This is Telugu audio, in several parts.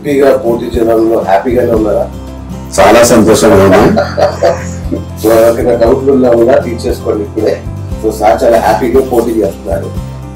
ఎంపీగా పోటీ చేయడంలో హ్యాపీగానే ఉన్నారా చాలా సంతోషంగా ఉన్నాం సో ఎవరికైనా డౌట్లు ఉన్నా కూడా తీర్చేసుకోండి ఇప్పుడే సో సార్ చాలా హ్యాపీగా పోటీ చేస్తున్నారు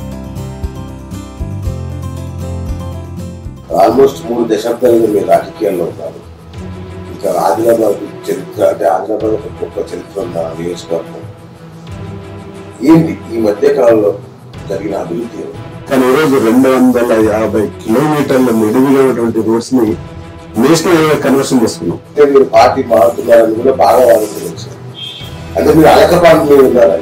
ఆల్మోస్ట్ మూడు దశాబ్దాలుగా మీరు రాజకీయాల్లో ఉన్నారు ఇంకా ఆదిలాబాద్ చరిత్ర అంటే ఆదిలాబాద్ ఒక గొప్ప చరిత్ర ఉన్న నియోజకవర్గం ఏంటి ఈ మధ్య కాలంలో జరిగిన అభివృద్ధి ఏమిటి? కానీ ఈరోజు రెండు వందల యాభై కిలోమీటర్ల నిడివినటువంటి రోడ్స్ ని నేషనల్ హైవే కన్వర్షన్ చేసుకున్నాం అంటే మీరు పార్టీ మారుతున్నారని కూడా బాగా ఆలోచించవచ్చు అంటే మీరు అలకపాటు మీద ఉన్నారని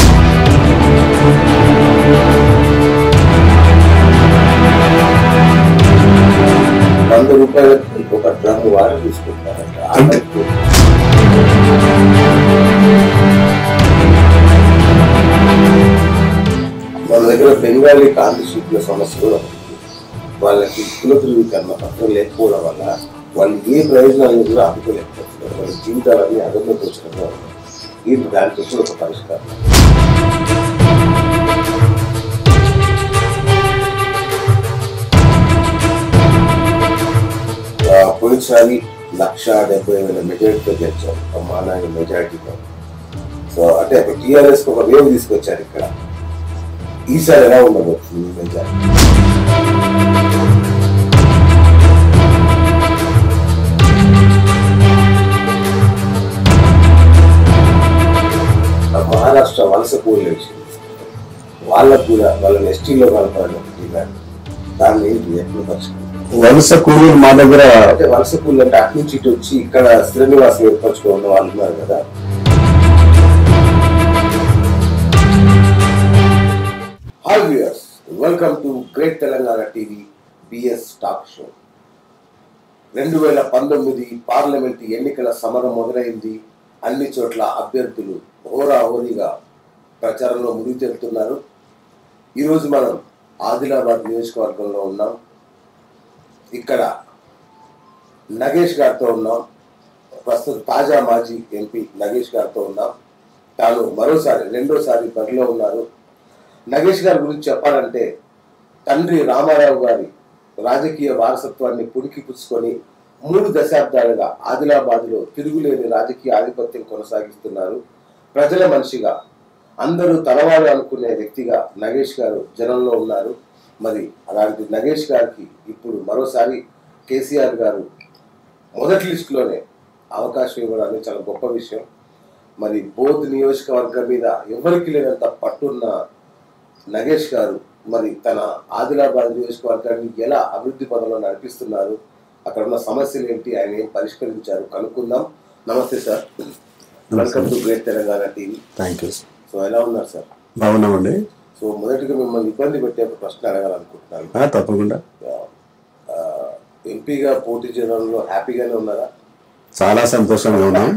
వంద రూపాయలకి ఒక డ్రమ్ వాటర్ తీసుకుంటారంట అంతే. మన దగ్గర బెంగాలీ కాంతి సూపుల సమస్య కూడా ఉంది వాళ్ళకి కుల ధృవీకరణ పత్రం లేకపోవడం వల్ల వాళ్ళు ఏ ప్రయోజనాలను కూడా అందుకోలేకపోతున్నారు వాళ్ళ జీవితాలన్నీ అదనంలో వచ్చినట్టు ఈ దానికి వచ్చి ఒక పరిష్కారం ఆ, పోయినసారి లక్ష డెబ్బై వేల మెజారిటీతో గెలిచారు బ్రహ్మాండమైన మెజారిటీతో సో అంటే ఒక టీఆర్ఎస్ ఒక వేవ్ తీసుకొచ్చారు ఇక్కడ ఈసారి ఎలా ఉండబోతుంది మీ మెజారిటీ ఆ మహారాష్ట్ర వలస కూలీల విషయం వాళ్ళకు కూడా వాళ్ళని ఎస్టీలో కలపాలని ఒక డిమాండ్ దాన్ని ఏంటి ఎప్పుడు పరిష్కరించారు వలస కూలీలు మా దగ్గర అంటే వలస కూలీలు అంటే అటు నుంచి ఇటు వచ్చి ఇక్కడ స్థిర నివాసం ఏర్పరచుకున్న వాళ్ళు ఉన్నారు కదా hi viewers welcome to great Telangana TV BS talk show రెండు వేల పంతొమ్మిది పార్లమెంట్ ఎన్నికల సమరం మొదలైంది అన్ని చోట్ల అభ్యర్థులు హోరాహోరీగా ప్రచారంలో మునిగి తేలుతున్నారు ఈరోజు మనం ఆదిలాబాద్ నియోజకవర్గంలో ఉన్నాం ఇక్కడ నగేష్ గారితో ఉన్నాం ప్రస్తుతం తాజా మాజీ ఎంపీ నగేష్ గారితో ఉన్నాం తాను మరోసారి రెండోసారి బరిలో ఉన్నారు నగేష్ గారి గురించి చెప్పాలంటే తండ్రి రామారావు గారి రాజకీయ వారసత్వాన్ని పుడికి పుచ్చుకొని మూడు దశాబ్దాలుగా ఆదిలాబాద్లో తిరుగులేని రాజకీయ ఆధిపత్యం కొనసాగిస్తున్నారు ప్రజల మనిషిగా అందరూ తలవాడు అనుకునే వ్యక్తిగా నగేష్ గారు జనంలో ఉన్నారు మరి అలాంటి నగేష్ గారికి ఇప్పుడు మరోసారి కేసీఆర్ గారు మొదటి లిస్టులోనే అవకాశం ఇవ్వడం అనేది చాలా గొప్ప విషయం మరి బోధ్ నియోజకవర్గం మీద ఎవరికి లేనంత పట్టున్న నగేష్ గారు మరి తన ఆదిలాబాద్ నియోజకవర్గాన్ని ఎలా అభివృద్ధి పదంలో నడిపిస్తున్నారు అక్కడ ఉన్న సమస్యలు ఏంటి ఆయన ఏం పరిష్కరించారు కనుక్కుందాం నమస్తే sir welcome to great Telangana TV thank you so ఎలా ఉన్నారు సార్ బాగున్నామండి సో మొదటిగా మిమ్మల్ని ఇబ్బంది పెట్టే ఒక ప్రశ్న అడగాలనుకుంటున్నాను ఆ, తప్పకుండా ఆ, ఎంపీగా పోటీ చేయడంలో హ్యాపీగానే ఉన్నారా చాలా సంతోషంగా ఉన్నాం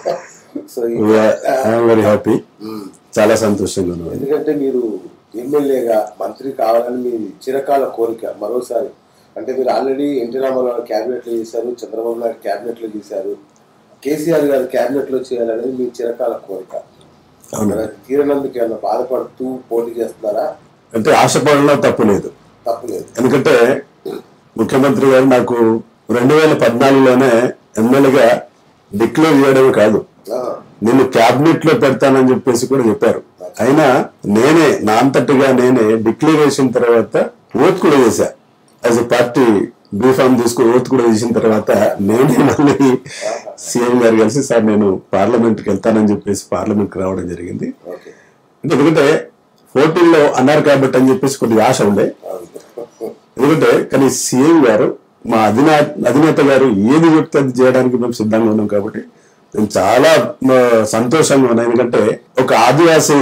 సో ఈ- ఐఎమ్ వెరీ హ్యాపీ మ్మ్. చాలా సంతోషంగా ఉన్నాం ఎందుకంటే మీరు ఎమ్మెల్యేగా మంత్రి కావాలని మీ చిరకాల కోరిక మరోసారి అంటే మీరు ఆల్రెడీ ఎన్టీ రామారావు క్యాబినెట్ లో చేశారు చంద్రబాబు నాయుడు క్యాబినెట్ లో చేశారు కేసీఆర్ గారు క్యాబినెట్ లో చేయాలనేది మీ చిరకాల కోరిక అవును మరి అది తీరనందుకు ఏమైనా బాధపడుతూ పోటీ చేస్తున్నారా అంటే ఆశపడడంలో తప్పు లేదు తప్పులేదు ఎందుకంటే ముఖ్యమంత్రి గారు నాకు రెండు వేల పద్నాలుగులోనే ఎమ్మెల్యేగా డిక్లేర్ చేయడమే కాదు ఆ, నేను క్యాబినెట్ లో పెడతానని చెప్పేసి కూడా చెప్పారు అయినా నేనే నా అంతటిగా నేనే డిక్లరేషన్ తర్వాత ఓత్ కూడా చేశా యాజ్ ఎ పార్టీ బీఫామ్ తీసుకుని ఓత్ కూడా చేసిన తర్వాత నేనే మళ్ళీ సీఎం గారు కలిసి సార్ నేను పార్లమెంట్ కి వెళ్తానని చెప్పేసి పార్లమెంట్ కి రావడం జరిగింది ఓకే అంటే ఎందుకంటే ఫోర్టీన్ లో అన్నారు కాబట్టి అని చెప్పేసి కొద్దిగా ఆశ ఉండే అవును. ఎందుకంటే కానీ సీఎం గారు మా అధినా అధినేత గారు ఏది చెప్తే అది చేయడానికి మేము సిద్ధంగా ఉన్నాం కాబట్టి నేను చాలా ఆ, సంతోషంగా ఉన్నాను ఎందుకంటే ఒక ఆదివాసీ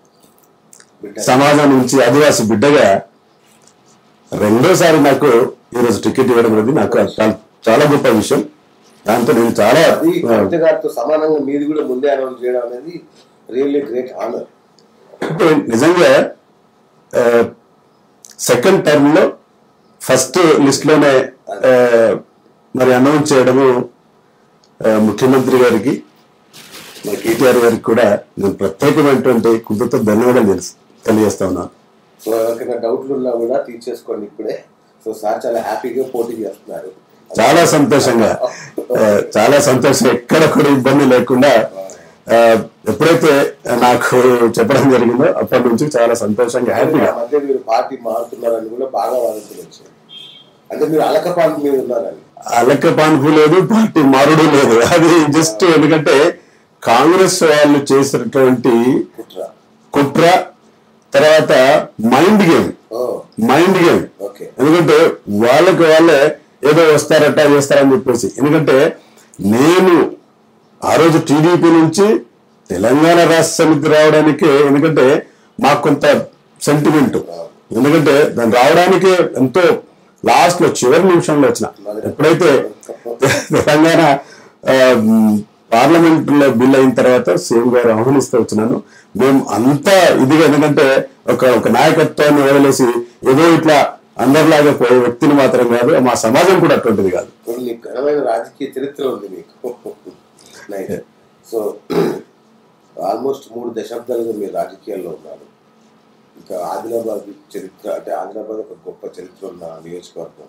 బిడ్డ. సమాజం నుంచి ఆదివాసీ బిడ్డగా రెండోసారి నాకు ఈరోజు టికెట్ ఇవ్వడం అనేది నాకు చాలా చాలా గొప్ప విషయం దాంతో నేను చాలా అది ఆ, కవిత గారితో సమానంగా మీది కూడా ముందే అనౌన్స్ చేయడం అనేది రియల్లీ గ్రేట్ ఆనర్ ఇప్పుడు నిజంగా సెకండ్ టర్మ్ లో ఫస్ట్ లిస్ట్ లోనే ఆ, మరి అనౌన్స్ చేయడము ఆ, ముఖ్యమంత్రి గారికి మరి కేటీఆర్ గారికి కూడా నేను ప్రత్యేకమైనటువంటి కృతజ్ఞత ధన్యవాదాలు తెలుసు తెలియజేస్తా ఉన్నాను సో ఎవరికైనా డౌట్లు ఉన్నా కూడా తీర్చేసుకోండి ఇప్పుడే సో సార్ చాలా హ్యాపీగా పోటీ చేస్తున్నారు చాలా సంతోషంగా ఆ, చాలా సంతోషం ఎక్కడ కూడా ఇబ్బంది లేకుండా ఆ, ఎప్పుడైతే నాకు చెప్పడం జరిగిందో అప్పటి నుంచి చాలా సంతోషంగా హ్యాపీగా ఆ మధ్య మీరు పార్టీ మారుతున్నారని కూడా బాగా వాదింపులు వచ్చాయి అంటే మీరు అలకపాంతి మీద ఉన్నారని అలక పాన్పు లేదు పార్టీ మారుడు లేదు అది జస్ట్ ఎందుకంటే కాంగ్రెస్ వాళ్ళు చేసినటువంటి కుట్ర కుట్ర తర్వాత మైండ్ గేమ్ ఓ మైండ్ గేమ్ ఓకే ఎందుకంటే వాళ్ళకి వాళ్ళే ఏదో వస్తారట చేస్తారని చెప్పేసి ఎందుకంటే నేను ఆ రోజు టీడీపీ నుంచి తెలంగాణ రాష్ట్ర సమితి రావడానికి ఎందుకంటే మాకు కొంత సెంటిమెంట్ ఎందుకంటే దాన్ని రావడానికి ఎంతో లాస్ట్ లో చివరి నిమిషంలో వచ్చిన ఎప్పుడైతే తెలంగాణ పార్లమెంట్ లో బిల్ అయిన తర్వాత సీఎం గారు ఆహ్వానిస్తూ వచ్చినాను మేము అంతా ఇదిగా ఎందుకంటే ఒక ఒక నాయకత్వాన్ని వదిలేసి ఏదో ఇట్లా అందరిలాగా పోయే వ్యక్తిని మాత్రం కాదు మా సమాజం కూడా అటువంటిది కాదు కొన్ని ఘనమైన రాజకీయ చరిత్ర ఉంది మీకు నైస్ సో ఆల్మోస్ట్ మూడు దశాబ్దాలుగా మీరు రాజకీయాల్లో ఉన్నారు ఇంకా ఆదిలాబాద్ చరిత్ర అంటే ఆదిలాబాద్ ఒక గొప్ప చరిత్ర ఉన్న నియోజకవర్గం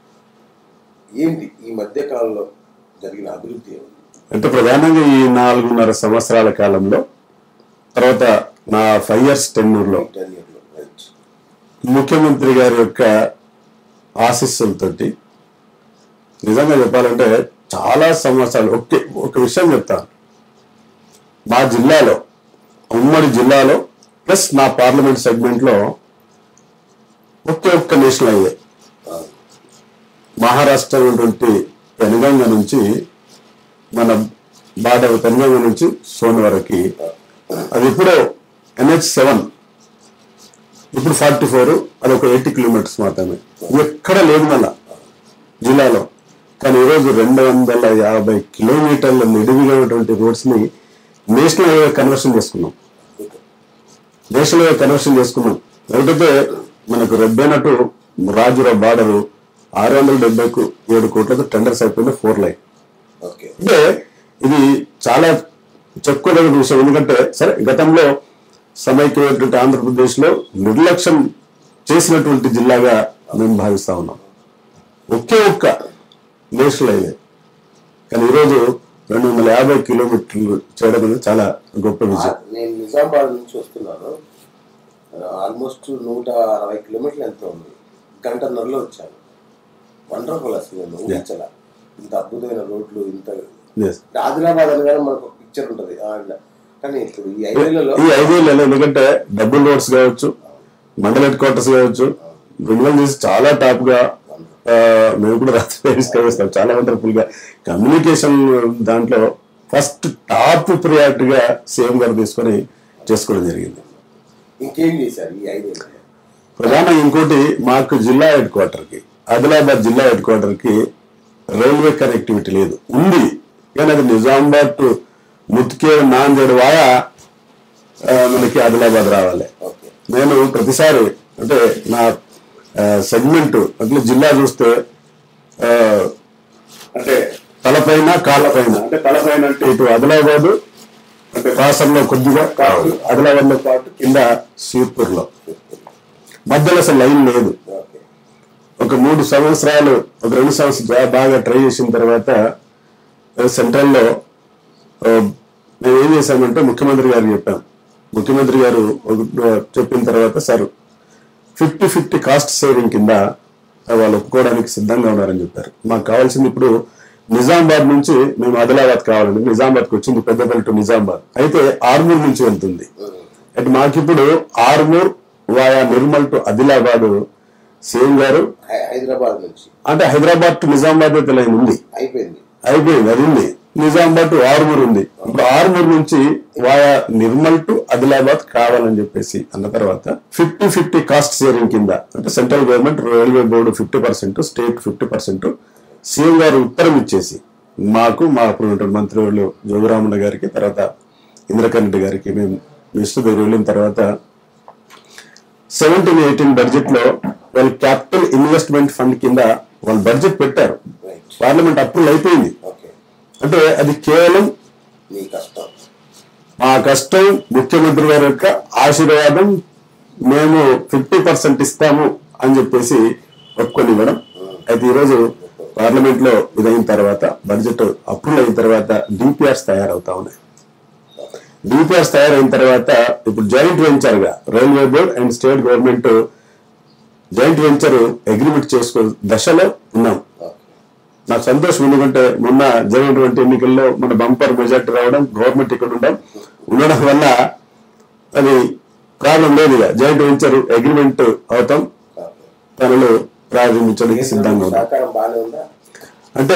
ఏంటి ఈ మధ్య కాలంలో జరిగిన అభివృద్ధి ఏమిటి అంటే ప్రధానంగా ఈ నాలుగున్నర సంవత్సరాల కాలంలో తర్వాత నా ఫైవ్ ఇయర్స్ టెన్యూర్లో టెన్ ఇయర్లో రైట్ ముఖ్యమంత్రి గారి యొక్క ఆశీస్సులతోటి నిజంగా చెప్పాలంటే చాలా సంవత్సరాలు ఒకే ఒక విషయం చెప్తాను మా జిల్లాలో ఉమ్మడి జిల్లాలో ప్లస్ నా పార్లమెంట్ సెగ్మెంట్లో ఒకే ఒక్క నేషనల్ హైవే మహారాష్ట్ర ఉన్నటువంటి పెనుగంగ నుంచి మన బాడవ పెనుగంగ నుంచి సోన్ వరకు అది ఇప్పుడు ఎన్హెచ్ సెవెన్ ఇప్పుడు ఫార్టీ ఫోర్ అది ఒక ఎయిటీ కిలోమీటర్స్ మాత్రమే ఎక్కడ లేదు మళ్ళా జిల్లాలో కానీ ఈరోజు రెండు వందల యాభై కిలోమీటర్ల నిడివిగా ఉన్నటువంటి రోడ్స్ ని నేషనల్ హైవే కన్వర్షన్ చేసుకున్నాం నేషనల్ హైవే కన్వర్షన్ చేసుకున్నాం లేకపోతే మనకు రెబ్బైనట్టు రాజురా బార్డరు ఆరు వందల డెబ్బైకు ఏడు కోట్లతో టెండర్స్ అయిపోయింది ఫోర్ లైన్ ఓకే అంటే ఇది చాలా చెప్పుకోదగిన విషయం ఎందుకంటే సరే గతంలో సమైక్యమైనటువంటి ఆంధ్రప్రదేశ్ లో నిర్లక్ష్యం చేసినటువంటి జిల్లాగా మేము భావిస్తా ఉన్నాం ఒకే ఒక్క నేషనల్ హైవే కానీ ఈరోజు రెండు వందల యాభై కిలోమీటర్లు చేయడం అనేది చాలా గొప్ప విజయం నేను నిజామాబాద్ నుంచి వస్తున్నాను ఆల్మోస్ట్ నూట అరవై కిలోమీటర్లు ఎంత ఉంది గంటన్నరలో వచ్చాను వండర్ఫుల్ అసలు నేను ఊహించలా ఇంత అద్భుతమైన రోడ్లు ఇంత Yes. ఆదిలాబాద్ అనగానే మనకు ఒక పిక్చర్ ఉంటుంది కానీ ఇప్పుడు ఈ ఐదేళ్లలో ఈ ఐదేళ్లలో ఎందుకంటే డబుల్ రోడ్స్ కావచ్చు మండల హెడ్ క్వార్టర్స్ కావచ్చు రెన్యువల్ చేసి చాలా టాప్ గా ఆ, మేము కూడా రాత్రి తీసుకెళ్ళిస్తాం చాలా వండర్ఫుల్ గా కమ్యూనికేషన్ దాంట్లో ఫస్ట్ టాప్ ప్రియారిటీగా సీఎం గారు తీసుకొని చేసుకోవడం జరిగింది ఇంకేం చేశారు ఈ ఐదేళ్లలో ప్రధానంగా ఇంకోటి మాకు జిల్లా హెడ్ క్వార్టర్ కి ఆదిలాబాద్ జిల్లా హెడ్ క్వార్టర్ కి రైల్వే కనెక్టివిటీ లేదు ఉంది కానీ అది నిజామాబాద్ టు ముత్కే నాందేడ్ వాయా ఆ, మనకి ఆదిలాబాద్ రావాలి ఓకే నేను ప్రతిసారి అంటే నా సెగ్మెంట్ అట్లా జిల్లా చూస్తే ఆ, అంటే తలపైన కాళ్ళపైన అంటే తలపైన అంటే ఇటు ఆదిలాబాద్ అంటే కాసంలో కొద్దిగా ఆదిలాబాద్ లో పాటు కింద సీర్పూర్ లో మధ్యలో అసలు లైన్ లేదు ఓకే ఒక మూడు సంవత్సరాలు ఒక రెండు సంవత్సరాలు బాగా ట్రై చేసిన తర్వాత సెంట్రల్లో ఆ, మేము ఏం చేశామంటే ముఖ్యమంత్రి గారు చెప్పాం ముఖ్యమంత్రి గారు ఒక- చెప్పిన తర్వాత sir fifty fifty cost saving కింద వాళ్ళు ఒప్పుకోవడానికి సిద్ధంగా ఉన్నారని చెప్పారు మాకు కావాల్సింది ఇప్పుడు నిజామాబాద్ నుంచి మేము ఆదిలాబాద్ కావాలండి నిజామాబాద్కి వచ్చింది పెద్దపల్లి టు నిజామాబాద్ అయితే ఆర్మూర్ నుంచి వెళ్తుంది అంటే మాకిప్పుడు Armoor via Nirmal to Adilabad CM గారు హై- హైదరాబాద్ నుంచి అంటే హైదరాబాద్ టు నిజామాబాద్ అయితే లైన్ ఉంది అయిపోయింది అయిపోయింది అది ఉంది నిజామాబాద్ టు ఆర్మూర్ ఉంది ఇప్పుడు ఆర్మూర్ నుంచి వాయా నిర్మల్ టు ఆదిలాబాద్ కావాలని చెప్పేసి అన్న తర్వాత ఫిఫ్టీ ఫిఫ్టీ కాస్ట్ షేరింగ్ కింద అంటే central government railway board fifty percent state fifty percent CM గారు ఉత్తరం ఇచ్చేసి మాకు మా అప్పుడు ఉన్నటువంటి మంత్రివర్యులు జోగురామన్న గారికి తర్వాత ఇంద్రకరెడ్డి గారికి మేము మినిస్టర్ దగ్గర వెళ్ళిన తర్వాత సెవెంటీన్ ఎయిటీన్ బడ్జెట్ లో వాళ్ళు క్యాపిటల్ ఇన్వెస్ట్మెంట్ ఫండ్ కింద వాళ్ళు బడ్జెట్ పెట్టారు రైట్ పార్లమెంట్ అప్రూవల్ అయిపోయింది ఓకే అంటే అది కేవలం మీ కష్టం మా కష్టం ముఖ్యమంత్రి గారి యొక్క ఆశీర్వాదం మేము ఫిఫ్టీ పర్సెంట్ ఇస్తాము అని చెప్పేసి ఒప్పుకొని ఇవ్వడం అయితే ఈరోజు పార్లమెంట్ లో ఇదైన తర్వాత బడ్జెట్ అప్రూవల్ అయిన తర్వాత డిపిఆర్స్ తయారవుతా ఉన్నాయి డిపిఆర్స్ తయారైన తర్వాత ఇప్పుడు జాయింట్ వెంచర్ గా railway board and state government joint venture agreement చేసుకో దశలో ఉన్నాం నాకు సంతోషం ఎందుకంటే మొన్న జరిగినటువంటి ఎన్నికల్లో మన బంపర్ మెజార్టీ రావడం గవర్నమెంట్ ఇక్కడ ఉండడం ఉండడం వల్ల అది ప్రాబ్లం లేదు ఇక జాయింట్ వెంచర్ అగ్రిమెంట్ అవుతాం పనులు ప్రారంభించడానికి సిద్ధంగా ఉన్నాం సహకారం బాగానే ఉందా అంటే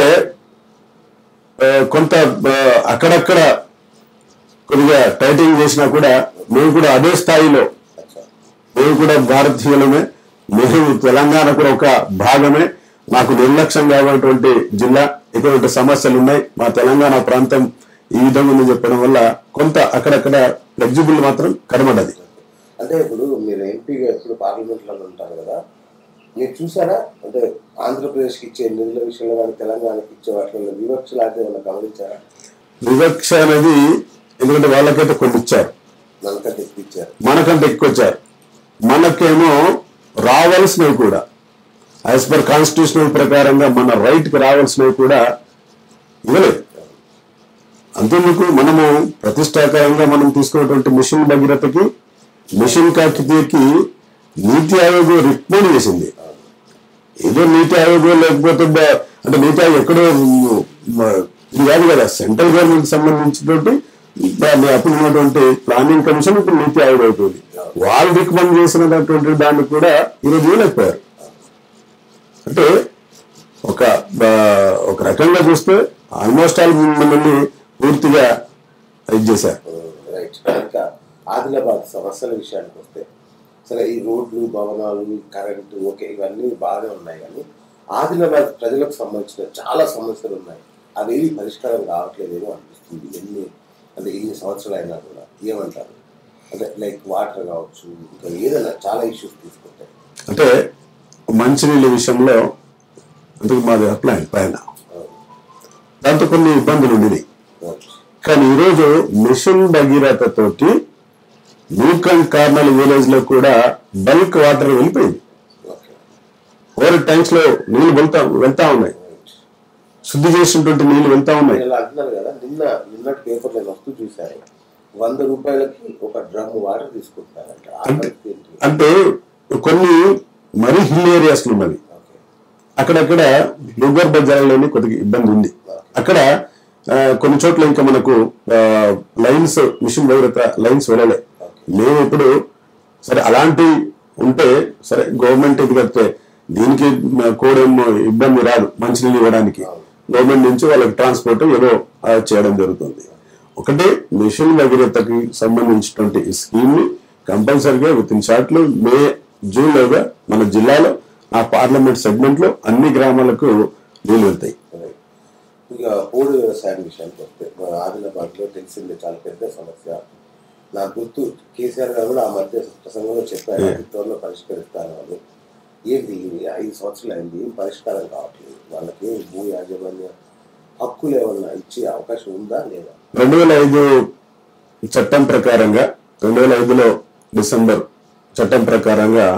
ఆ, కొంత ఆ, అక్కడక్కడ కొద్దిగా టైటింగ్ చేసినా కూడా మేము కూడా అదే స్థాయిలో అచ్చా. మేము కూడా భారతీయులమే మేము తెలంగాణ కూడా ఒక భాగమే మాకు నిర్లక్ష్యం కానటువంటి జిల్లా ఇటువంటి సమస్యలు ఉన్నాయి మా తెలంగాణ ప్రాంతం ఈ విధంగా ఉందని చెప్పడం వల్ల కొంత అక్కడక్కడ ఫ్లెక్సిబుల్ మాత్రం కనబడ్డది అంటే ఇప్పుడు మీరు ఎంపీగా ఎప్పుడు పార్లమెంట్లలో ఉంటారు కదా మీరు చూసారా అంటే ఆంధ్రప్రదేశ్కి ఇచ్చే నిధుల విషయంలో కానీ తెలంగాణకి ఇచ్చే వాటిలో వివక్ష లాంటివి ఏమన్నా గమనించారా వివక్ష అనేది ఎందుకంటే వాళ్ళకైతే కొన్ని ఇచ్చారు మనకంటే ఎక్కువ ఇచ్చారు మనకంటే ఎక్కువ వచ్చారు మనకేమో రావాల్సినవి కూడా యాజ్ పర్ కాన్స్టిట్యూషనల్ ప్రకారంగా మన రైట్ కి రావాల్సినవి కూడా ఇవ్వలేదు అంతేందుకు మనము ప్రతిష్టాకరంగా మనం తీసుకున్నటువంటి మిషన్ భగీరథకి మిషన్ కాకతీయకి నీతి ఆయోగ్ రికమెండ్ చేసింది ఏదో నీతి ఆయోగ్ లేకపోతే బ- అంటే నీతి ఆయోగ్ ఎక్కడో మ్, మ- ఇది కాదు కదా సెంట్రల్ గవర్నమెంట్ సంబంధించినటువంటి దాన్ని అప్పుడు ఉన్నటువంటి ప్లానింగ్ కమిషన్ ఇప్పుడు నీతి ఆయోగ్ అయిపోయింది వాళ్ళు రికమెండ్ చేసినటువంటి దాన్ని కూడా ఈరోజు ఇవ్వలేకపోయారు అంటే ఒక బ- ఒక రకంగా చూస్తే ఆల్మోస్ట్ ఆల్ మనల్ని పూర్తిగా ఇది చేశారు రైట్ ఇంకా ఆదిలాబాద్ సమస్యల విషయానికి వస్తే సరే ఈ రోడ్లు భవనాలు ఈ కరెంటు ఓకే ఇవన్నీ బాగానే ఉన్నాయి కానీ ఆదిలాబాద్ ప్రజలకు సంబంధించిన చాలా సమస్యలు ఉన్నాయి అవేవి పరిష్కారం కావట్లేదేమో అనిపిస్తుంది ఎన్ని అంటే ఎన్ని సంవత్సరాలు అయినా కూడా ఏమంటారు అంటే లైక్ వాటర్ కావచ్చు ఇంకా ఏదైనా చాలా ఇష్యూస్ తీసుకుంటాయి అంటే మంచినీళ్ళ విషయంలో అందుకు మాది అప్లై పైన దాంతో కొన్ని ఇబ్బందులు ఉండినాయి కానీ ఈరోజు మిషన్ భగీరథ తోటి నూకల్ కార్నల్ విలేజ్ లో కూడా బల్క్ వాటర్ వెళ్ళిపోయింది ఓకే ఓవర్ ట్యాంక్స్ లో నీళ్లు వెళ్తా వెళ్తా ఉన్నాయి శుద్ధి చేసినటువంటి నీళ్లు వెళ్తా ఉన్నాయి ఇలా అంటున్నారు కదా నిన్న నిన్నటి పేపర్ నేను వస్తూ చూశాను వంద రూపాయలకి ఒక డ్రమ్ వాటర్ తీసుకుంటారంట ఆ పరిస్థితి ఏంటి? అంటే కొన్ని మరీ హిల్ ఏరియాస్ లో ఉన్నవి ఓకే అక్కడక్కడ భూగర్భ జలాలని కొద్దిగా ఇబ్బంది ఉంది అక్కడ ఆ, కొన్ని చోట్ల ఇంకా మనకు లైన్స్ మిషన్ భగీరథ లైన్స్ వెళ్ళలే మేము ఇప్పుడు సరే అలాంటి ఉంటే సరే గవర్నమెంట్ ఇది కడితే దీనికి కోడేం ఇబ్బంది రాదు మంచినీళ్ళు ఇవ్వడానికి గవర్నమెంట్ నుంచి వాళ్ళకి ట్రాన్స్పోర్ట్ ఏదో ఆ, చేయడం జరుగుతుంది ఒకటి మిషన్ భగీరథకి సంబంధించినటువంటి ఈ స్కీమ్ ని కంపల్సరిగా within shortly May June లోగా మన జిల్లాలో ఆ పార్లమెంట్ సెగ్మెంట్ లో అన్ని గ్రామాలకు నీళ్లు వెళ్తాయి Right. ఇక పోడు వ్యవసాయం విషయానికి వస్తే మన ఆదిలాబాద్ లో తెలిసిందే చాలా పెద్ద సమస్య నా గుర్తు కేసీఆర్ గారు కూడా ఆ మధ్య ప్రసంగంలో చెప్పారు Yeah. "అతి త్వరలో పరిష్కరిస్తాను అని ఏంటి ఇది ఐదు సంవత్సరాలు అయింది ఏం పరిష్కారం కావట్లేదు వాళ్ళకి భూ యాజమాన్య హక్కులు ఏమన్నా ఇచ్చే అవకాశం ఉందా లేదా రెండు వేల ఐదు చట్టం ప్రకారంగా రెండు వేల ఐదులో డిసెంబర్ చట్టం ప్రకారంగా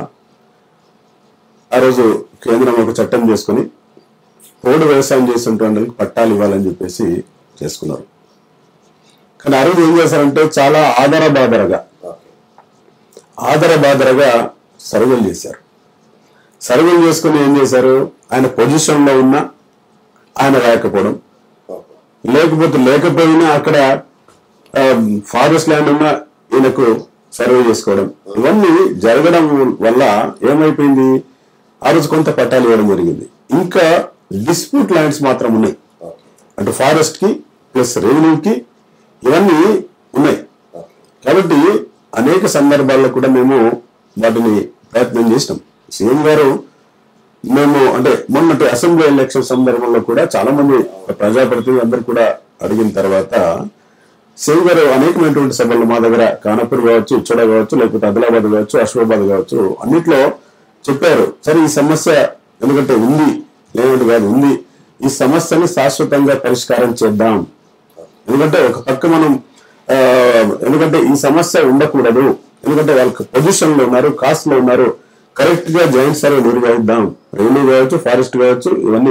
ఆ రోజు కేంద్రం ఒక చట్టం చేసుకుని పోడు వ్యవసాయం చేసినటువంటి వాళ్ళకి పట్టాలు ఇవ్వాలని చెప్పేసి చేసుకున్నారు కానీ ఆ రోజు ఏం చేశారంటే చాలా ఆధార బాధరగా ఓకే ఆధార బాధరగా సర్వేలు చేశారు సర్వేలు చేసుకుని ఏం చేశారు ఆయన పొజిషన్ లో ఉన్న ఆయన లేకపోవడం ఓకే లేకపోతే లేకపోయినా అక్కడ ఫారెస్ట్ ల్యాండ్ ఉన్న ఈయనకు సర్వే చేసుకోవడం ఇవన్నీ జరగడం వల్ల ఏమైపోయింది ఆ రోజు కొంత పట్టాలు ఇవ్వడం జరిగింది ఇంకా డిస్ప్యూట్ ల్యాండ్స్ మాత్రం ఉన్నాయి ఓకే అంటే ఫారెస్ట్ కి ప్లస్ రెవెన్యూకి ఇవన్నీ ఉన్నాయి ఓకే కాబట్టి అనేక సందర్భాల్లో కూడా మేము వాటిని ప్రయత్నం చేసినాం సీఎం గారు మేము అంటే మొన్నటి అసెంబ్లీ ఎలక్షన్ సందర్భంలో కూడా చాలా మంది ప్రజాప్రతినిధులు అందరూ కూడా అడిగిన తర్వాత సీఎం గారు అనేకమైనటువంటి సభలు మా దగ్గర కానపూర్ కావచ్చు ఇచ్చోడ కావచ్చు లేకపోతే ఆదిలాబాద్ కావచ్చు అశ్వాబాద్ కావచ్చు అన్నిట్లో చెప్పారు సరే ఈ సమస్య ఎందుకంటే ఉంది లేదంటే కాదు ఉంది ఈ సమస్యని శాశ్వతంగా పరిష్కారం చేద్దాం ఎందుకంటే ఒక పక్క మనం ఆ, ఎందుకంటే ఈ సమస్య ఉండకూడదు ఎందుకంటే వాళ్ళకి పొజిషన్ లో ఉన్నారు కాస్ట్ లో ఉన్నారు కరెక్ట్ గా జాయింట్ సర్వే నిర్వహిద్దాం రెవెన్యూ కావచ్చు ఫారెస్ట్ కావచ్చు ఇవన్నీ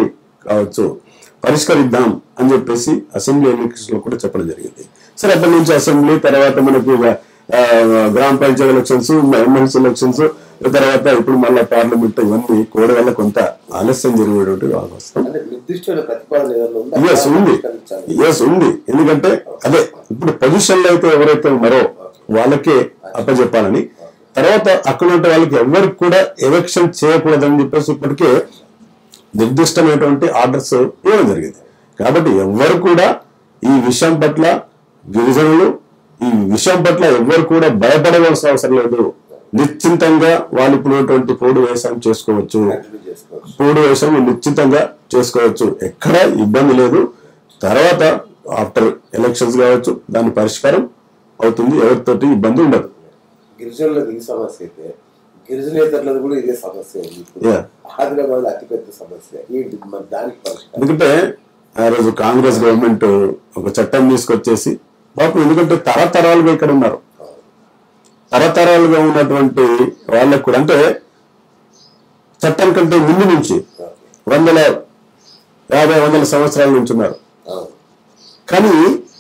కావచ్చు పరిష్కరిద్దాం అని చెప్పేసి అసెంబ్లీ ఎలక్షన్స్ లో కూడా చెప్పడం జరిగింది సరే అప్పటి నుంచి అసెంబ్లీ తర్వాత మనకు ఇక, ఆ, గ్రామ పంచాయతీ ఎలక్షన్స్ ఎమ్మెల్సీ ఎలక్షన్స్ తర్వాత ఇప్పుడు మళ్ళీ పార్లమెంట్ ఇవన్నీ కోడి వల్ల కొంత ఆలస్యం జరిగేటువంటి వాస్తవం అంటే నిర్దిష్టమైన ప్రతిపాదన ఏదైనా ఉందా ఎస్ ఉంది పరిష్కరించాలి. ఎస్ ఉంది ఎందుకంటే అదే ఇప్పుడు పొజిషన్ లో అయితే ఎవరైతే ఉన్నారో వాళ్ళకే అప్పచెప్పాలని తర్వాత అక్కడ ఉంటే వాళ్ళకి ఎవరికి కూడా ఎలక్షన్ చేయకూడదని చెప్పేసి ఇప్పటికే నిర్దిష్టమైనటువంటి ఆర్డర్స్ ఇవ్వడం జరిగింది కాబట్టి ఎవరు కూడా ఈ విషయం పట్ల గిరిజనులు ఈ విషయం పట్ల ఎవరు కూడా భయపడవలసిన అవసరం లేదు నిశ్చింతంగా వాళ్ళు ఇప్పుడు ఉన్నటువంటి పోడు వ్యవసాయం చేసుకోవచ్చు కంటిన్యూ చేసుకోవచ్చు పోడు వ్యవసాయం నిశ్చితంగా చేసుకోవచ్చు ఎక్కడ ఇబ్బంది లేదు తర్వాత ఆఫ్టర్ ఎలక్షన్స్ కావచ్చు దాని పరిష్కారం అవుతుంది ఎవరితోటి ఇబ్బంది ఉండదు గిరిజనులకు ఈ సమస్య అయితే గిరిజనేతరులకు కూడా ఇదే సమస్య ఉంది ఇప్పుడు Yeah. ఆదిలాబాద్ అతిపెద్ద సమస్య ఏంటి మరి దానికి పరిష్కారం ఎందుకంటే ఆ రోజు కాంగ్రెస్ గవర్నమెంట్ ఒక చట్టం తీసుకొచ్చేసి పాపం ఎందుకంటే తరతరాలుగా ఇక్కడ ఉన్నారు తరతరాలుగా ఉన్నటువంటి వాళ్ళకు కూడా అంటే చట్టం కంటే ముందు నుంచి వందల యాభై వందల సంవత్సరాల నుంచి ఉన్నారు అవును. కానీ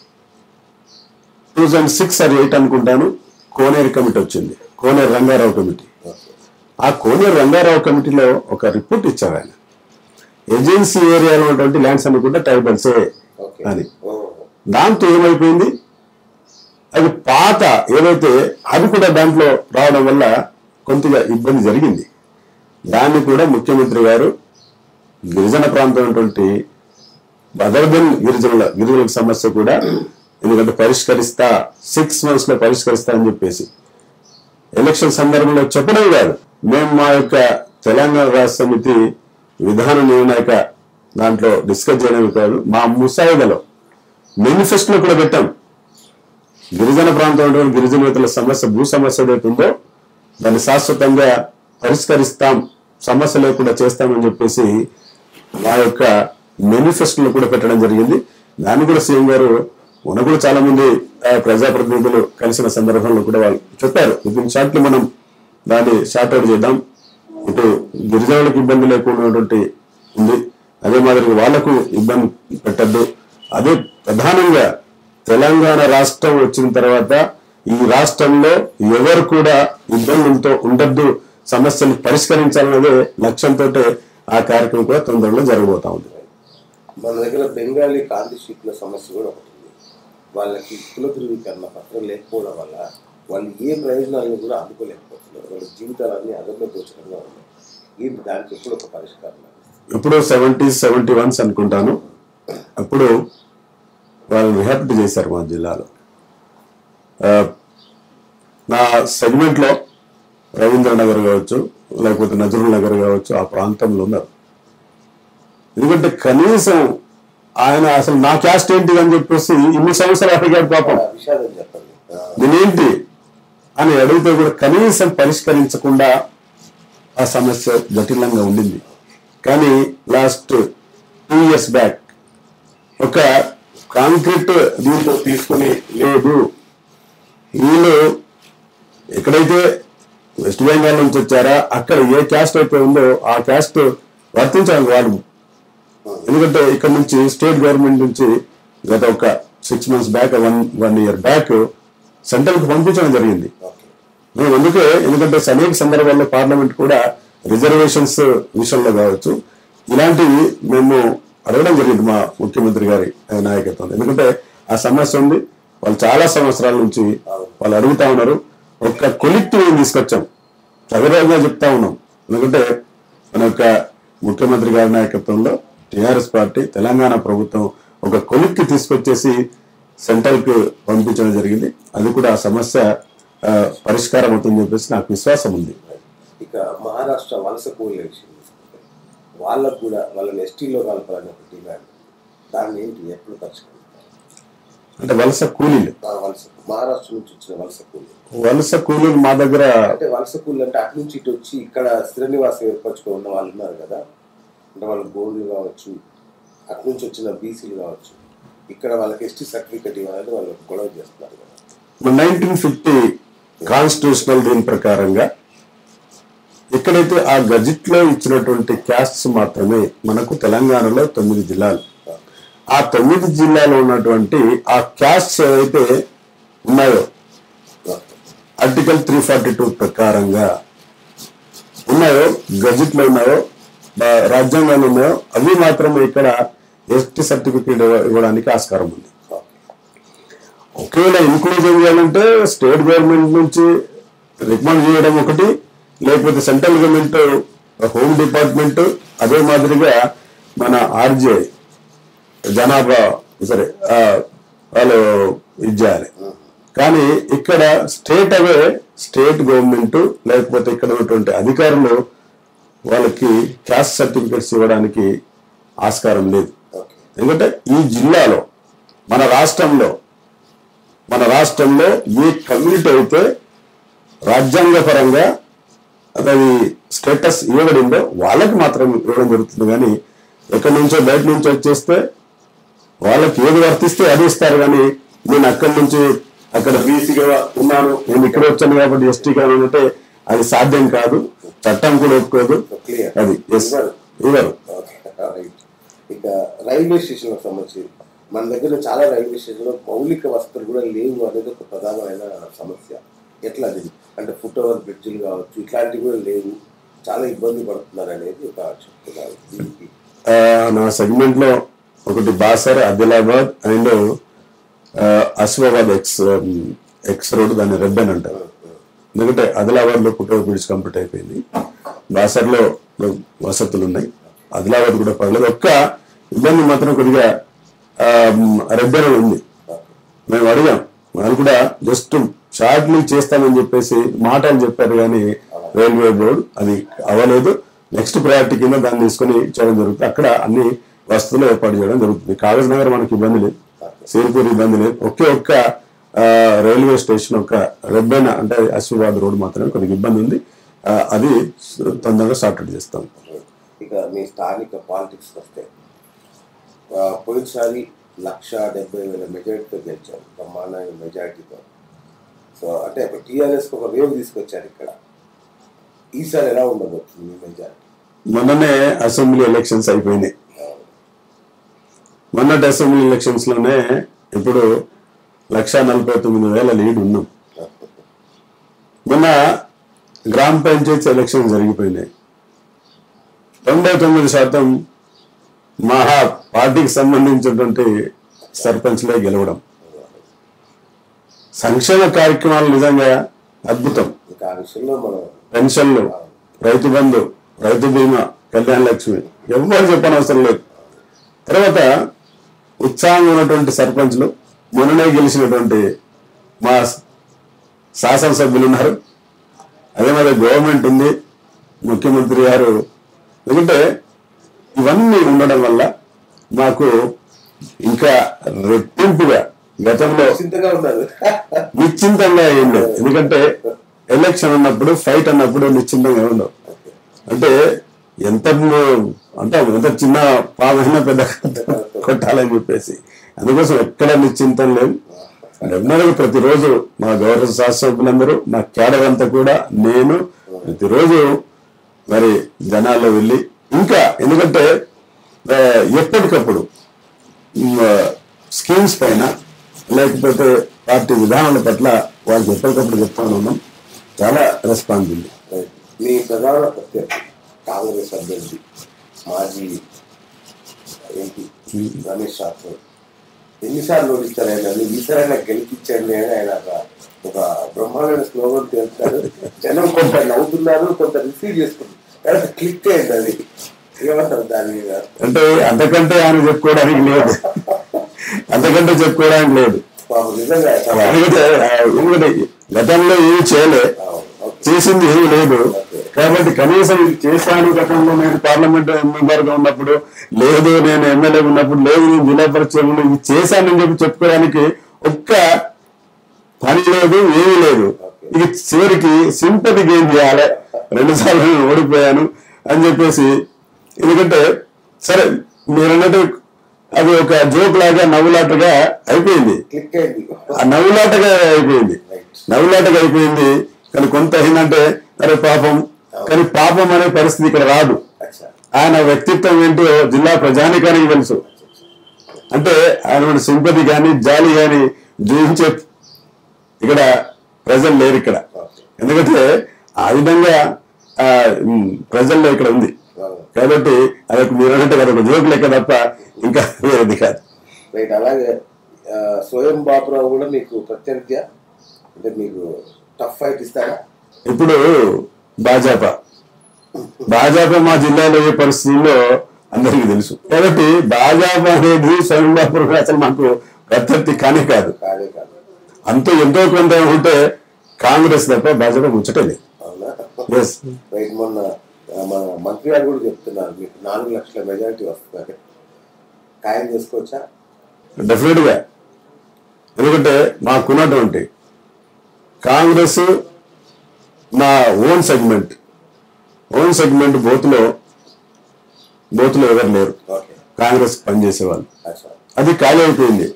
టూ థౌజండ్ సిక్స్ అది ఎయిట్ అనుకుంటాను కోనేరు కమిటీ వచ్చింది కోనేరు రంగారావు కమిటీ ఓకే. ఆ కోనేరు రంగారావు కమిటీలో ఒక రిపోర్ట్ ఇచ్చారు ఆయన ఏజెన్సీ ఏరియాలో ఉన్నటువంటి ల్యాండ్స్ అన్ని కూడా ట్రైబల్సే ఓకే. అని ఓ. దాంతో ఏమైపోయింది అది పాత ఏదైతే అది కూడా దాంట్లో రావడం వల్ల కొంతగా ఇబ్బంది జరిగింది దాన్ని కూడా ముఖ్యమంత్రి గారు గిరిజన ప్రాంతం ఉన్నటువంటి అదర్ దెన్ గిరిజనుల గిరిజనుల సమస్య కూడా ఎందుకంటే పరిష్కరిస్తా సిక్స్ మంత్స్ లో పరిష్కరిస్తా అని చెప్పేసి ఎలక్షన్ సందర్భంలో చెప్పడం కాదు మేము మా యొక్క తెలంగాణ రాష్ట్ర సమితి విధాన నిర్ణాయక దాంట్లో డిస్కస్ చేయడమే కాదు మా ముసాయిదాలో మేనిఫెస్టోలో కూడా పెట్టాం గిరిజన ప్రాంతంలో గిరిజనేతల సమస్య భూ సమస్య ఏదైతే ఉందో దాన్ని శాశ్వతంగా పరిష్కరిస్తాం సమస్య లేకుండా చేస్తామని చెప్పేసి మా యొక్క మేనిఫెస్టోలో కూడా పెట్టడం జరిగింది దాన్ని కూడా సీఎం గారు మొన్న కూడా చాలా మంది ఆ, ప్రజాప్రతినిధులు కలిసిన సందర్భంలో కూడా వాళ్ళు చెప్పారు విత్ షార్ట్లీ మనం దాన్ని షార్ట్ అవుట్ చేద్దాం ఇటు గిరిజనులకు ఇబ్బంది లేకుండా ఉన్నటువంటి ఉంది అదే మాదిరిగా వాళ్లకు ఇబ్బంది పెట్టద్దు అదే ప్రధానంగా తెలంగాణ రాష్ట్రం వచ్చిన తర్వాత ఈ రాష్ట్రంలో ఎవరు కూడా ఇబ్బందులతో ఉండద్దు సమస్యలు పరిష్కరించాలన్నదే లక్ష్యంతో ఆ కార్యక్రమం కూడా తొందరలో జరగబోతా ఉంది మన దగ్గర బెంగాలీ కాంతి షీట్ల సమస్య కూడా ఒకటి ఉంది వాళ్ళకి కుల ధృవీకరణ పత్రం లేకపోవడం వల్ల వాళ్ళు ఏ ప్రయోజనాలను కూడా అందుకోలేకపోతున్నారు వాళ్ళ జీవితాలన్నీ అదమ్య గోచరంగా ఉన్నాయి ఏంటి దానికి ఎప్పుడు ఒక పరిష్కారం లభిస్తుంది? ఇప్పుడు సెవెంటీ సెవెంటీ వన్స్ అనుకుంటాను అప్పుడు వాళ్ళు రిహాబిలిట్ చేశారు మా జిల్లాలో ఆ, నా సెగ్మెంట్ లో రవీంద్ర నగర్ కావచ్చు లేకపోతే నజరుల్ నగర్ కావచ్చు ఆ ప్రాంతంలో ఉన్నారు ఎందుకంటే కనీసం ఆయన అసలు నా క్యాస్ట్ ఏంటి అని చెప్పేసి ఇన్ని సంవత్సరాలు అడిగాడు పాపం ఆ విషాదం చెప్పండి ఆ, నేనేంటి అని అడిగితే కూడా కనీసం పరిష్కరించకుండా ఆ సమస్య జటిలంగా ఉండింది కానీ లాస్ట్ టూ ఇయర్స్ బ్యాక్ ఒక కాంక్రీట్ దీంతో తీసుకుని లేదు వీళ్ళు ఎక్కడైతే వెస్ట్ బెంగాల్ నుంచి వచ్చారా అక్కడ ఏ క్యాస్ట్ అయితే ఉందో ఆ క్యాస్ట్ వర్తించాలి వాళ్ళు ఎందుకంటే ఇక్కడ నుంచి స్టేట్ గవర్నమెంట్ నుంచి గత ఒక six months back one one year back central కి పంపించడం జరిగింది ఓకే మేము అందుకే ఎందుకంటే అనేక సందర్భాల్లో పార్లమెంట్ కూడా రిజర్వేషన్స్ విషయంలో కావచ్చు ఇలాంటివి మేము అడగడం జరిగింది మా ముఖ్యమంత్రి గారి నాయకత్వం ఎందుకంటే ఆ సమస్య ఉంది వాళ్ళు చాలా సంవత్సరాల నుంచి వాళ్ళు అడుగుతా ఉన్నారు ఒక కొలిక్టివ్ తీసుకొచ్చాం సగర్వంగా చెప్తా ఉన్నాం ఎందుకంటే మన యొక్క ముఖ్యమంత్రి గారి నాయకత్వంలో టిఆర్ఎస్ పార్టీ తెలంగాణ ప్రభుత్వం ఒక కొలిక్కి తీసుకొచ్చేసి సెంట్రల్ కు పంపించడం జరిగింది అది కూడా ఆ సమస్య ఆ, పరిష్కారం అవుతుందని చెప్పేసి నాకు విశ్వాసం ఉంది ఇక మహారాష్ట్ర వలస కూలీల విషయం తీసుకుంటే వాళ్ళకు కూడా వాళ్ళని ఎస్టీలో కలపాలని ఒక డిమాండ్ దాన్ని ఏంటి ఎప్పుడు పరిష్కరిస్తారు అంటే వలస కూలీలు ఆ వలస మహారాష్ట్ర నుంచి వచ్చిన వలస కూలీలు వలస కూలీలు మా దగ్గర అంటే వలస కూలీలు అంటే అటు నుంచి ఇటు వచ్చి ఇక్కడ స్థిర నివాసం ఏర్పరచుకొని ఉన్న వాళ్ళు ఉన్నారు కదా అంటే వాళ్ళు గోల్డ్లు కావచ్చు అటు నుంచి వచ్చిన బీసీలు కావచ్చు ఇక్కడ వాళ్ళకి ఎస్టీ సర్టిఫికెట్ ఇవ్వాలని వాళ్ళు గొడవ చేస్తున్నారు కదా నైన్టీన్ ఫిఫ్టీ కాన్స్టిట్యూషనల్ దీని ప్రకారంగా ఎక్కడైతే ఆ గజెట్ లో ఇచ్చినటువంటి క్యాస్ట్స్ మాత్రమే మనకు తెలంగాణలో తొమ్మిది జిల్లాలు ఆ తొమ్మిది జిల్లాలో ఉన్నటువంటి ఆ క్యాస్ట్స్ ఏవైతే ఉన్నాయో ఆర్టికల్ త్రీ ఫార్టీ టూ ప్రకారంగా ఉన్నాయో గజెట్ లో ఉన్నాయో బా- రాజ్యాంగంలో ఉన్నాయో అవి మాత్రమే ఇక్కడ ఎస్టీ సర్టిఫికేట్ ఇవ్వడానికి ఆస్కారం ఉంది ఒకవేళ ఇంక్లూజన్ చేయాలంటే స్టేట్ గవర్నమెంట్ నుంచి రికమెండ్ చేయడం ఒకటి లేకపోతే సెంట్రల్ గవర్నమెంట్ హోమ్ డిపార్ట్మెంట్ అదే మాదిరిగా మన ఆర్జీఐ జనాభా సరే ఆ, వాళ్ళు ఇది చేయాలి కానీ ఇక్కడ స్టేట్ అవే స్టేట్ గవర్నమెంట్ లేకపోతే ఇక్కడ ఉన్నటువంటి అధికారులు వాళ్ళకి క్యాస్ట్ సర్టిఫికెట్స్ ఇవ్వడానికి ఆస్కారం లేదు ఓకే ఎందుకంటే ఈ జిల్లాలో మన రాష్ట్రంలో మన రాష్ట్రంలో ఏ కమ్యూనిటీ అయితే రాజ్యాంగపరంగా అది స్టేటస్ ఇవ్వబడిందో వాళ్ళకి మాత్రం ఇవ్వడం జరుగుతుంది కానీ ఎక్కడి నుంచో బయట నుంచి వచ్చేస్తే వాళ్ళకి ఏది వర్తిస్తే అది ఇస్తారు కానీ నేను అక్కడి నుంచి అక్కడ బీసీగా ఉన్నాను నేను ఇక్కడ వచ్చాను కాబట్టి ఎస్టీగా అంటే అది సాధ్యం కాదు చట్టం కూడా ఒప్పుకోదు క్లియర్ అది ఎస్ ఇవ్వరు ఓకే రైట్ ఇక రైల్వే స్టేషన్లకు సంబంధించి మన దగ్గర చాలా రైల్వే స్టేషన్లో మౌలిక వసతులు కూడా లేవు అనేది ఒక ప్రధానమైన సమస్య ఎట్లా అది అంటే ఫుట్ ఓవర్ బ్రిడ్జిలు కావచ్చు ఇట్లాంటివి కూడా లేవు చాలా ఇబ్బంది పడుతున్నారు అనేది ఒక చెప్తున్నారు దీనికి ఆ, నా సెగ్మెంట్ లో ఒకటి Basar Adilabad and Asifabad X X road దాన్ని రెడ్ అని అంటారు ఎందుకంటే ఆదిలాబాద్ లో పుట్టిన బ్రిడ్జ్ కంప్లీట్ అయిపోయింది బాసర్ లో వసతులు ఉన్నాయి ఆదిలాబాద్ కూడా పర్లేదు ఒక్క ఇబ్బంది మాత్రం కొద్దిగా రెడ్ అని ఉంది మేము అడిగాం వాళ్ళు కూడా జస్ట్ షార్ట్లీ చేస్తామని చెప్పేసి మాటలు చెప్పారు కానీ రైల్వే బోర్డు అది అవ్వలేదు నెక్స్ట్ ప్రయారిటీ కింద దాన్ని తీసుకొని చేయడం జరుగుతుంది అక్కడ అన్ని వసతులు ఏర్పాటు చేయడం జరుగుతుంది కాగజ్ నగర్ మనకి ఇబ్బంది లేదు సేర్పూర్ ఇబ్బంది లేదు ఒకే ఒక్క ఆ, రైల్వే స్టేషన్ ఒక రెబ్బెన అంటే అశ్వాబాద్ రోడ్ మాత్రమే కొద్దిగా ఇబ్బంది ఉంది ఆ, అది తొందరగా సార్ట్అవుట్ చేస్తాం ఇక మీ స్థానిక పాలిటిక్స్ వస్తే ఆ, పోయినసారి లక్ష డెబ్బై వేల మెజారిటీతో గెలిచారు బ్రహ్మాండమైన మెజారిటీతో సో అంటే ఇప్పుడు టీఆర్ఎస్కి ఒక వేవ్ తీసుకొచ్చారు ఇక్కడ ఈసారి ఎలా ఉండబోతుంది మీ మెజారిటీ మొన్ననే అసెంబ్లీ ఎలక్షన్స్ అయిపోయినాయి మొన్నటి అసెంబ్లీ ఎలక్షన్స్ లోనే ఇప్పుడు లక్ష నలభై తొమ్మిది వేల లీడ్ ఉన్నాం మొన్న గ్రామ పంచాయతీ ఎలక్షన్ జరిగిపోయినాయి తొంభై తొమ్మిది శాతం మహా పార్టీకి సంబంధించినటువంటి సర్పంచ్లే గెలవడం సంక్షేమ కార్యక్రమాలు నిజంగా అద్భుతం ఇంకా ఆ విషయంలో మనం పెన్షన్లు రైతు బంధు రైతు బీమా కళ్యాణ లక్ష్మి ఎవ్వరు చెప్పనవసరం లేదు తర్వాత ఉత్సాహంగా ఉన్నటువంటి సర్పంచ్లు మొన్ననే గెలిచినటువంటి మా శాసనసభ్యులు ఉన్నారు అదే మరి గవర్నమెంట్ ఉంది ముఖ్యమంత్రి గారు ఎందుకంటే ఇవన్నీ ఉండడం వల్ల మాకు ఇంకా రెట్టింపుగా గతంలో చింతగా ఉన్నారు నిశ్చింతంగా ఏం లేదు ఎందుకంటే ఎలక్షన్ అన్నప్పుడు ఫైట్ అన్నప్పుడు నిశ్చింతంగా ఉండవు అంటే ఎంత ము- అంటే ఎంత చిన్న పామైనా పెద్ద కొట్టాలని చెప్పేసి అందుకోసం ఎక్కడ నిశ్చింతం లేదు డెఫినెట్గా ప్రతిరోజు మా గౌరవ శాస్త్రజ్ఞులందరూ మా క్యాడర్ అంతా కూడా నేను ప్రతిరోజు మరి జనాల్లో వెళ్ళి ఇంకా ఎందుకంటే ఆ, ఎప్పటికప్పుడు స్కీమ్స్ పైన లేకపోతే పార్టీ విధానాల పట్ల వాళ్ళకి ఎప్పటికప్పుడు చెప్తాను ఉన్నాం చాలా రెస్పాన్స్ ఉంది రైట్. మీ ప్రధాన ప్రత్యర్థి కాంగ్రెస్ అభ్యర్థి మాజీ ఎంపీ రమేష్ రాథోడ్ ఎన్నిసార్లు ఓడిస్తారు ఆయన నువ్వు ఈసారి ఆయన గెలిపించండి అని ఆయన ఒక- ఒక బ్రహ్మాండమైన స్లోగన్ తెలుపుతారు జనం కొంత నవ్వుతున్నారు కొంత రిసీవ్ చేసుకుంటారు కానీ క్లిక్ అయింది అది ఏమంటారు దాని మీద అంటే అంతకంటే ఆయన చెప్పుకోవడానికి లేదు అంతకంటే చెప్పుకోవడానికి లేదు పాపం నిజంగా ఎందుకంటే ఆ, ఎందుకంటే గతంలో ఏమి చేయలే అవును, ఓకే. చేసింది ఏమీ లేదు కాబట్టి కనీసం ఇది చేశాను గతంలో నేను పార్లమెంట్ మెంబర్ గా ఉన్నప్పుడు లేదు నేను ఎమ్మెల్యే ఉన్నప్పుడు లేదు నేను జిల్లా పరిచయం ఇది చేశానని చెప్పి చెప్పుకోవడానికి ఒక్క పని లేదు ఏమీ లేదు ఇది చివరికి సింపతి గేమ్ చేయాలి రెండు సార్లు నేను ఓడిపోయాను అని చెప్పేసి ఎందుకంటే సరే మీరన్నట్టు అది ఒక జోక్ లాగా నవ్వులాటగా అయిపోయింది క్లిక్ అయింది ఆ నవ్వులాటగా అయిపోయింది రైట్ నవ్వులాటగా అయిపోయింది కానీ కొంత ఏంటంటే అరే పాపం కానీ పాపం అనే పరిస్థితి ఇక్కడ రాదు అచ్చా ఆయన వ్యక్తిత్వం ఏంటో జిల్లా ప్రజానికానికి తెలుసు అంటే ఆయన సింపతి కానీ జాలి కానీ జూహించే ఇక్కడ ప్రజలు లేరు ఇక్కడ ఓకే ఎందుకంటే ఆ విధంగా ఆ, ఉమ్, ప్రజల్లో ఇక్కడ ఉంది కాబట్టి అదొక మీరు అన్నట్టు అదొక జోక్ లెక్క తప్ప ఇంకా వేరేది కాదు రైట్ అలాగే ఆ, స్వయం బాపురావు కూడా మీకు ప్రత్యర్థి అంటే మీకు టఫ్ ఫైట్ ఇస్తారా ఇప్పుడు భాజపా భాజపా మా జిల్లాలో ఏ పరిస్థితుల్లో అందరికీ తెలుసు కాబట్టి భాజపా అనేది స్వయం బాపురం అసలు మాకు ప్రత్యర్థి కానే కాదు కాదే కాదు అంత ఎంతో కొంత ఉంటే కాంగ్రెస్ తప్ప భాజపా ముచ్చటే లేదు అవునా ఎస్ రైట్ మొన్న ఆ, మన మంత్రి గారు కూడా చెప్తున్నారు మీకు నాలుగు లక్షల మెజారిటీ వస్తుంది ఖాయం చేసుకోవచ్చా డెఫినెట్ గా ఎందుకంటే మాకున్నటువంటి కాంగ్రెస్ నా ఓన్ సెగ్మెంట్ ఓన్ సెగ్మెంట్ బోత్లో బోత్లో ఎవరు లేరు ఓకే కాంగ్రెస్ పనిచేసే వాళ్ళు అచ్చా అది ఖాళీ అయిపోయింది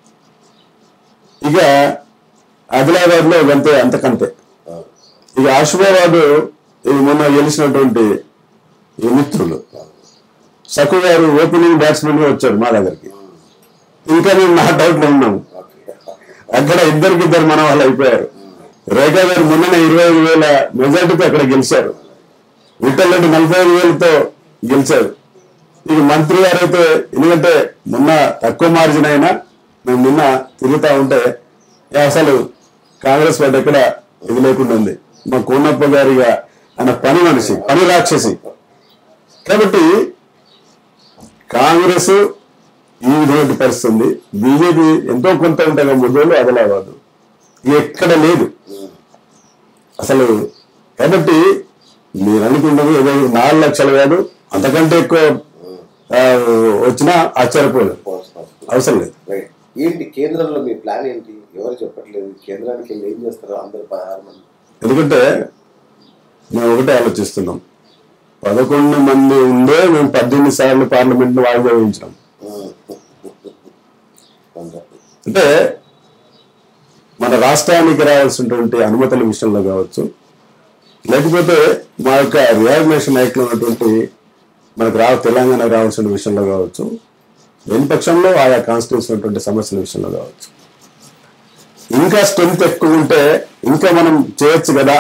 ఇక ఆదిలాబాద్ లో అంతే అంతకంతే అవును. ఇక ఆసిఫాబాద్ ఇది మొన్న గెలిచినటువంటి ఈ మిత్రులు సకు గారు ఓపెనింగ్ బ్యాట్స్మెన్ గా వచ్చారు మా దగ్గరికి ఇంకా మేము నా డౌట్ లో ఉన్నాము ఓకే అక్కడ ఇద్దరికి ఇద్దరు మన వాళ్ళు అయిపోయారు రేఖా గారు మొన్ననే ఇరవై ఐదు వేల మెజార్టీతో అక్కడ గెలిచారు విఠల్ రెడ్డి నలభై ఐదు వేలతో గెలిచారు ఇక మంత్రి గారు అయితే ఎందుకంటే మొన్న తక్కువ మార్జిన్ అయినా మేము నిన్న తిరుగుతా ఉంటే ఏ అసలు కాంగ్రెస్ పార్టీ ఎక్కడ ఇది లేకుండా ఉంది మా కోనప్ప గారిగా ఆయన పని మనిషి పని రాక్షసి కాబట్టి కాంగ్రెస్ ఈ విధమైన పరిస్థితి ఉంది బీజేపీ ఎంతో కొంత ఉంటాయి ముద్దలు అదలాబాదు ఎక్కడ లేదు అసలు కాబట్టి మీరు అనుకుంటుంది ఏదో నాలుగు లక్షలు కాదు అంతకంటే ఎక్కువ ఆ, వచ్చినా ఆశ్చర్యపోలేదు అవసరం లేదు రైట్ ఏంటి కేంద్రంలో మీ ప్లాన్ ఏంటి ఎవరు చెప్పట్లేదు కేంద్రానికి వెళ్ళి ఏం చేస్తారో అందరు పదహారు మంది ఎందుకంటే మేము ఒకటే ఆలోచిస్తున్నాం పదకొండు మంది ఉండే మేము పద్దెనిమిది సార్లు పార్లమెంట్ వాయిదా వేయించినాం వండర్ఫుల్ అంటే మన రాష్ట్రానికి రావాల్సినటువంటి అనుమతుల విషయంలో కావచ్చు లేకపోతే మా యొక్క రియాగ్నేషన్ యాక్ట్లో ఉన్నటువంటి మనకు రా తెలంగాణ రావాల్సిన విషయంలో కావచ్చు లేని పక్షంలో ఆయా కాన్స్టిట్యూన్స్ ఉన్నటువంటి సమస్యల విషయంలో కావచ్చు ఇంకా స్ట్రెంత్ ఎక్కువ ఉంటే ఇంకా మనం చేయొచ్చు కదా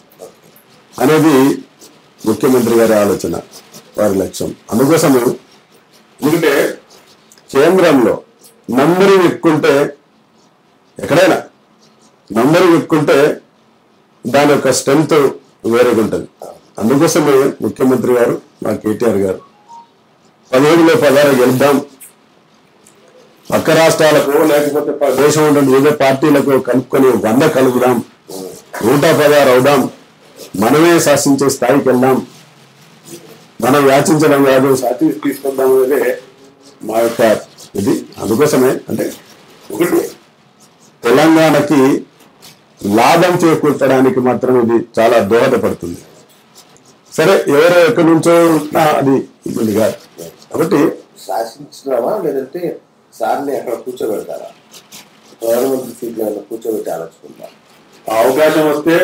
అనేది ముఖ్యమంత్రి గారి ఆలోచన వారి లక్ష్యం అందుకోసం ఎందుకంటే కేంద్రంలో నంబరింగ్ ఎక్కుంటే ఎక్కడైనా నంబరింగ్ ఎక్కుంటే దాని యొక్క స్ట్రెంత్ వేరేగా ఉంటుంది అందుకోసమే ముఖ్యమంత్రి గారు మా కేటీఆర్ గారు పదిహేడులో పదహారు గెలుద్దాం పక్క రాష్ట్రాలకు లేకపోతే ప- దేశం ఉన్నటువంటి వివిధ పార్టీలకు కలుపుకొని వంద కలుపుదాం నూట పదహారు అవుదాం మనమే శాసించే స్థాయికి వెళ్దాం మనం యాచించడం కాదు సాటి తీసుకొద్దాం అనేది మా యొక్క ఇది అందుకోసమే అంటే ఒకటి తెలంగాణకి లాభం చేకూర్చడానికి మాత్రం ఇది చాలా దోహదపడుతుంది సరే ఎవరో ఎక్కడి నుంచో ఉన్నా అది ఇబ్బంది కాదు కాబట్టి శాసించినావా లేదంటే సార్ని అక్కడ కూర్చోబెడతారా ప్రధానమంత్రి సీట్లో ఏమైనా కూర్చోబెట్టి ఆలోచుకుంటా ఆ అవకాశం వస్తే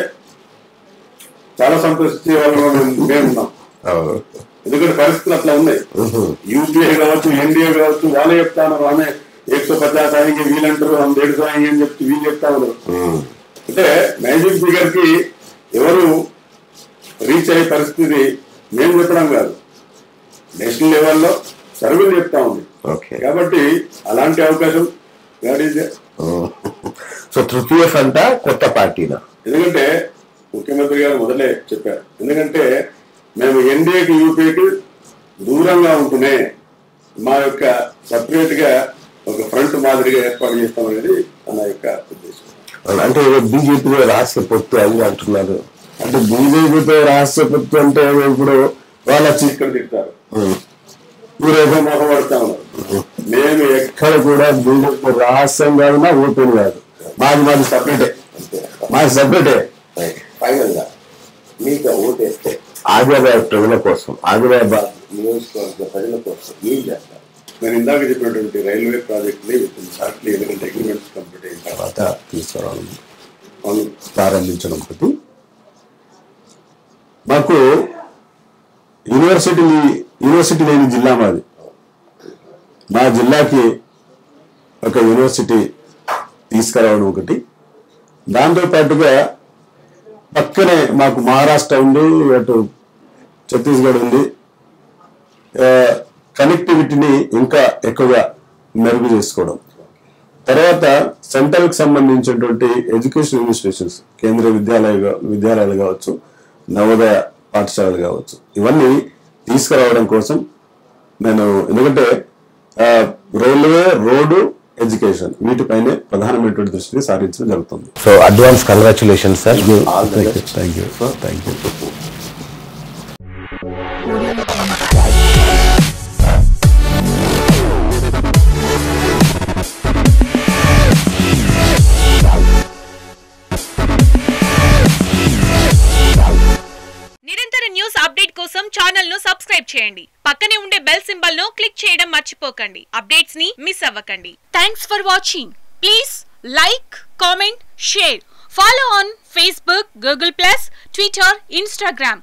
చాలా సంతోషించే వాళ్ళు మేము మేమున్నాం ఎందుకంటే పరిస్థితులు అట్లా ఉన్నాయి యూపీఏ కావచ్చు ఎన్డీఏ కావచ్చు వాళ్ళే చెప్తా ఉన్నారు ఆమె ఏకసో పచాస్ అయ్యి వీళ్ళంటారు ఆమె ఏడు సో అయ్యి అని చెప్తే వీళ్ళు చెప్తా ఉన్నారు అంటే మ్యాజిక్ ఫిగర్ కి ఎవరు రీచ్ అయ్యే పరిస్థితి మేము చెప్పడం కాదు నేషనల్ లెవెల్లో సర్వేలు చెప్తా ఉంది ఓకే కాబట్టి అలాంటి అవకాశం God is there. సో తృతీయ ఫ్రంట్ కొత్త పార్టీనా ఎందుకంటే ముఖ్యమంత్రి గారు మొదలే చెప్పారు ఎందుకంటే మేము ఎన్డీఏకి యూపీకి దూరంగా ఉంటూనే మా యొక్క సపరేట్ గా ఒక ఫ్రంట్ మాదిరిగా ఏర్పాటు చేస్తామనేది నా యొక్క ఉద్దేశం అంటే బీజేపీ రహస్య పొత్తు అని అంటున్నారు అంటే బీజేపీతో రహస్య పొత్తు అంటే ఇప్పుడు వాళ్ళు వచ్చి ఇక్కడ తింటారు ఊరేగో మొహపడతా ఉన్నారు మేము ఎక్కడ కూడా బీజేపీ రహస్యం కాదునా ఓపెన్ కాదు మాది మాది సపరేటే మాది సపరేటే ఫైనల్ గా మీకు ఓటేస్తే ఆదిలాబాద్ ప్రజల కోసం ఆదిలాబాద్ నియోజకవర్గ ప్రజల కోసం ఏం చేస్తారు నేను ఇందాక చెప్పినటువంటి రైల్వే ప్రాజెక్ట్ ని విత్ షార్ట్లీ ఎందుకంటే అగ్రిమెంట్స్ కంప్లీట్ అయిన తర్వాత తర్వాత తీసుకురావడం పనులు ప్రారంభించడం ఒకటి మాకు యూనివర్సిటీ యూనివర్సిటీ లేని జిల్లా మాది మా జిల్లాకి ఒక యూనివర్సిటీ తీసుకురావడం ఒకటి దాంతో పాటుగా పక్కనే మాకు మహారాష్ట్ర ఉంది అటు ఛత్తీస్గఢ్ ఉంది ఆ, కనెక్టివిటీని ఇంకా ఎక్కువగా మెరుగు చేసుకోవడం తర్వాత సెంట్రల్ కి సంబంధించినటువంటి ఎడ్యుకేషన్ ఇన్స్టిట్యూషన్స్ కేంద్రీయ విద్యాలయ విద్యాలయాలు కావచ్చు నవోదయ పాఠశాలలు కావచ్చు ఇవన్నీ తీసుకురావడం కోసం నేను ఎందుకంటే ఆ, రైల్వే రోడ్డు ఎడ్యుకేషన్ వీటిపైనే ప్రధానమైనటువంటి దృష్టిని సారించడం జరుగుతుంది so advance congratulation sir all the thank you best thank you thank you నిరంతర న్యూస్ అప్డేట్ కోసం ఛానల్ ను సబ్స్క్రైబ్ చేయండి పక్కనే ఉండే బెల్ సింబల్ ను క్లిక్ చేయడం మర్చిపోకండి అప్డేట్స్ ని మిస్ అవ్వకండి thanks for watching please like comment share follow on Facebook Google plus Twitter Instagram